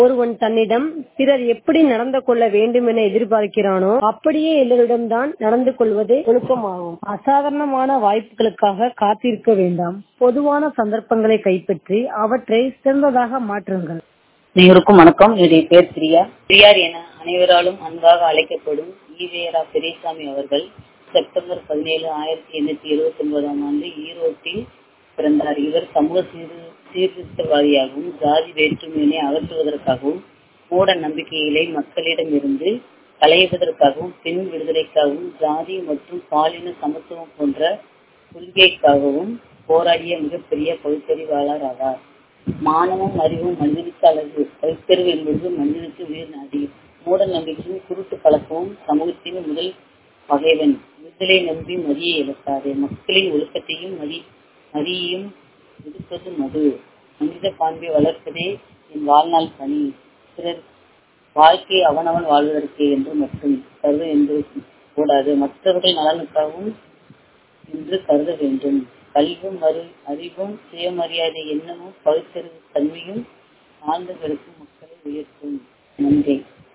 ஒருவன் தன்னிடம் பிறர் எப்படி நடந்து கொள்ள வேண்டும் என எதிர்பார்க்கிறானோ அப்படியே எல்லோரிடம்தான் நடந்து கொள்வதே ஒழுக்கமாகும் அசாதாரணமான வாய்ப்புகளுக்காக காத்திருக்க வேண்டாம் பொதுவான சந்தர்ப்பங்களை கைப்பற்றி அவற்றை சிறந்ததாக மாற்றுங்கள் அனைவருக்கும் வணக்கம் என்னுடைய பேர் பிரியா பிரியார் என அனைவராலும் அன்பாக அழைக்கப்படும் ஈவேரா பெரியசாமி அவர்கள் செப்டம்பர் பதினேழு ஆயிரத்தி எண்ணூத்தி எழுபத்தி ஒன்பதாம் ஆண்டு ஈரோட்டில் பிறந்தார் இவர் சமூக சீர் சீர்திருத்தவாதியாகவும் ஜாதி வேற்றுமையினை அகற்றுவதற்காகவும் மூட நம்பிக்கைகளை மக்களிடம் இருந்து களைவதற்காகவும் பெண் விடுதலைக்காகவும் ஜாதி மற்றும் பாலின சமத்துவம் போன்ற கொள்கைக்காகவும் போராடிய மிகப்பெரிய பகுத்தறிவாளர் ஆவார் மானமும் அறிவும் மனிதனுக்கு அழகு பகுத்தறிவு என்பது மனிதனுக்கு உயிர் நாடி மூட நம்பிக்கையும் குருட்டு பழக்கமும் சமூகத்தின் முதல் பகைவன் விடுதலை நம்பி மதியை இழக்காது மக்களின் ஒழுக்கத்தையும் மதி மதியையும் விடுப்பது மது மனித பான்பை வளர்ப்பதே என் வாழ்நாள் பணி பிறர் வாழ்க்கை அவனவன் வாழ்வதற்கு என்று மட்டும் கருத என்று கூடாது மற்றவர்கள் நலனுக்காகவும் என்று கருத வேண்டும் கல்வியும் அறி அறிவும் சுயமரியாதை எண்ணமும் பகுத்தறிவு தன்மையும் ஆழ்ந்த பெருக்கும் மக்களை உயர்த்தும் நன்றி